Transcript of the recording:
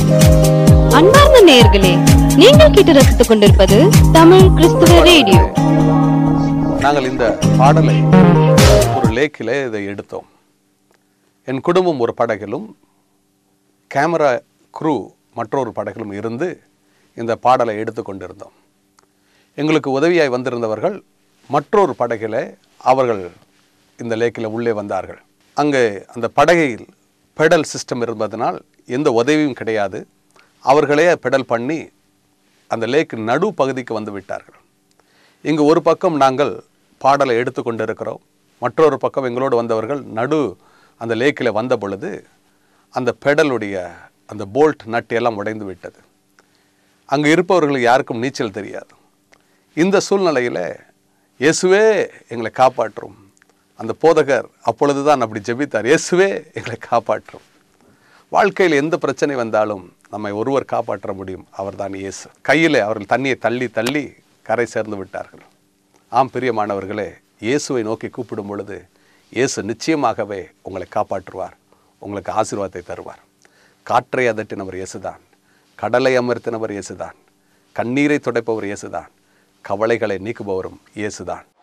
அன்பார்ந்த நேயர்களே நீங்கள் கேட்டு ரசித்துக் கொண்டிருப்பது தமிழ் கிறிஸ்துவ ரேடியோ நாங்கள் இந்த பாடலை ஒரு லேக்கில் இதை எடுத்தோம் என் குடும்பம் ஒரு படகிலும் கேமரா க்ரூ மற்றொரு படகிலும் இருந்து இந்த பாடலை எடுத்து கொண்டிருந்தோம் எங்களுக்கு உதவியாய் வந்திருந்தவர்கள் மற்றொரு படகில் அவர்கள் இந்த லேக்கில் உள்ளே வந்தார்கள் அங்கே அந்த படகையில் பெடல் சிஸ்டம் இருப்பதனால் எந்த உதவியும் கிடையாது அவர்களே பெடல் பண்ணி அந்த லேக் நடு பகுதிக்கு வந்து விட்டார்கள் இங்கு ஒரு பக்கம் நாங்கள் பாடலை எடுத்து கொண்டிருக்கிறோம் மற்றொரு பக்கம் எங்களோடு வந்தவர்கள் நடு அந்த லேக்கில் வந்த பொழுது அந்த பெடலுடைய அந்த போல்ட் நட் எல்லாம் உடைந்து விட்டது அங்கு இருப்பவர்களுக்கு யாருக்கும் நீச்சல் தெரியாது இந்த சூழ்நிலையில் இயேசுவே எங்களை காப்பாற்றும் அந்த போதகர் அப்பொழுது தான் அப்படி ஜெபித்தார் இயேசுவே எங்களை காப்பாற்றும் வாழ்க்கையில் எந்த பிரச்சனை வந்தாலும் நம்மை ஒருவர் காப்பாற்ற முடியும் அவர்தான் இயேசு கையில் அவர்கள் தண்ணியை தள்ளி தள்ளி கரை சேர்ந்து விட்டார்கள் ஆம் பிரியமானவர்களே இயேசுவை நோக்கி கூப்பிடும் பொழுது இயேசு நிச்சயமாகவே உங்களை காப்பாற்றுவார் உங்களுக்கு ஆசீர்வாதத்தை தருவார் காற்றை அதட்டினவர் இயேசுதான் கடலை அமர்த்தினவர் இயேசுதான் கண்ணீரை துடைப்பவர் இயேசுதான் கவலைகளை நீக்குபவரும் இயேசுதான்